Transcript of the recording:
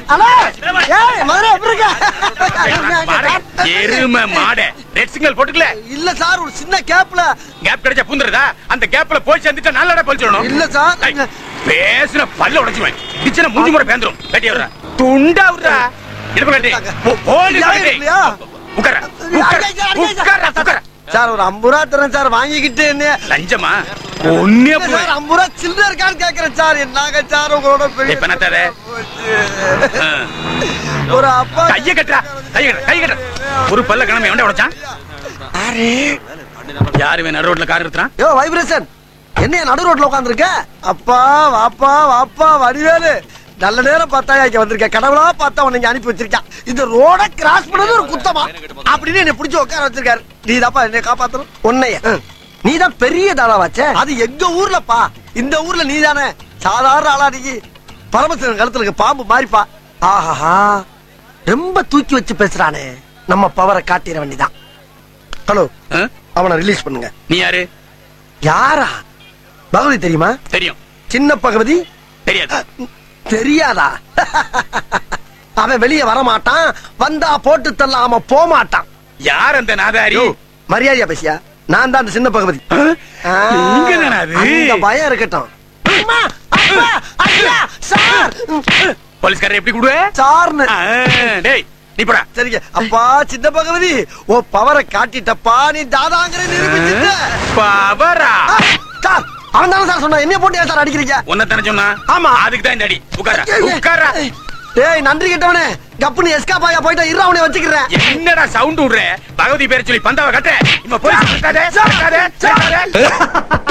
அண்ணா ஏய் மதுரை எப்படி மாடே, இருக்க எருமை மாடே ரெட் சிக்னல் போட்டுக்கல இல்ல சார் ஒரு சின்ன கேப்ல கேப் கிடைச்சா பூந்துறதா அந்த கேப்ல போய் சேர்ந்துட்டா நல்லடா பழிச்சிடணும் இல்ல சார். ஏய், பேசுன பல்ல உடைச்சுவேன் இடிச்சன மூஞ்சி முறை பேந்துரும் கட்டி விடுறா துண்டா விடுறா இடுப்பு கட்டி போ- போடு யாரும் கட்டி. இல்லையா? உட்கார உட்கார அடிக்க, அடிக்க, உட்கார உட்கார சார் ஒரு ஐம்பது ரூபா தரேன் சார் வாங்கிக்கிட்டு என்ன லஞ்சமா ஒன்னே இல்ல சார் ஐம்பது ரூபா சில்லற இருக்கான்னு கேக்குறேன் சார் என்னங்க சார் உங்களோட பெரிய இப்ப என்ன தர? ஆ. ஒரு அப்பா கைய கட்டுறா கைய கட்டுறா கைய கட்டுறா ஒரு பல்ல கிளம்பி எவன்டா உடைச்சான் யாரு நடு ரோட்ல கார் எடுத்துறான் யோ வைப்ரேஷன் என்ன நடு ரோட்ல உட்காந்துருக்க அப்பா வாப்பா வாப்பா வடிவேலு நல்ல நேரம் பார்த்தா இங்க வந்திருக்க கடவுளா பார்த்தா உன்னை இங்க அனுப்பி வச்சிருக்கான் இந்த ரோட கிராஸ் பண்ணது ஒரு குத்தமா அப்படின்னு என்னை பிடிச்சு உட்கார வச்சிருக்காரு நீ தாப்பா என்னை காப்பாத்தணும் உன்னைய நீ தான் பெரிய தாளாவாச்சே அது எங்க ஊர்லப்பா இந்த ஊர்ல நீ தானே சாதாரண ஆளா நீ பரமசிவன் கழுத்துல இருக்க பாம்பு மாறிப்பா ஆஹா ரொம்ப தூக்கி வச்சு பேசுறானே நம்ம பவரை காட்டிட வேண்டிதான் ஹலோ ஆ? அவனை ரிலீஸ் பண்ணுங்க நீ யாரு யாரா பகவதி தெரியுமா தெரியும் சின்ன பகவதி தெரியாது தெரியாதா அவன் வெளியே வர மாட்டான் வந்தா போட்டு தள்ளாம போக மாட்டான் யார் அந்த நாதாரி மரியாதையா பேசியா நான் தான் அந்த சின்ன பகவதி ஆ? ஆ, நீங்கதானா அது? அந்த பயம் இருக்கட்டும் அம்மா, அப்பா, ஐயா, சார் போலீஸ்காரர் எப்படி கூடுவ சார்னு ஆ, டேய் நீ போடா சரிங்க அப்பா சின்ன பகவதி ஓ பவரை காட்டிட்டப்பா நீ தாதாங்கிற நிரூபிச்சுட்ட பவரா ஆ, சார் அவன் தானே சார் சொன்னா என்ன போட்டு ஏன் சார் அடிக்கிறீங்க உன்னை தானே சொன்னா ஆமா. அதுக்கு தான் இந்த அடி உட்கார உட்கார டேய் நன்றி கிட்டவனே கப்புனு எஸ்கா பாயா போயிட்டா இரு அவனை வச்சுக்கிறேன் என்னடா சவுண்ட் விடுற பகவதி பேரை சொல்லி பந்தாவை கட்ட இவன் போலீஸ் கட்டாதே, கட்டாதே, கட்டாதே.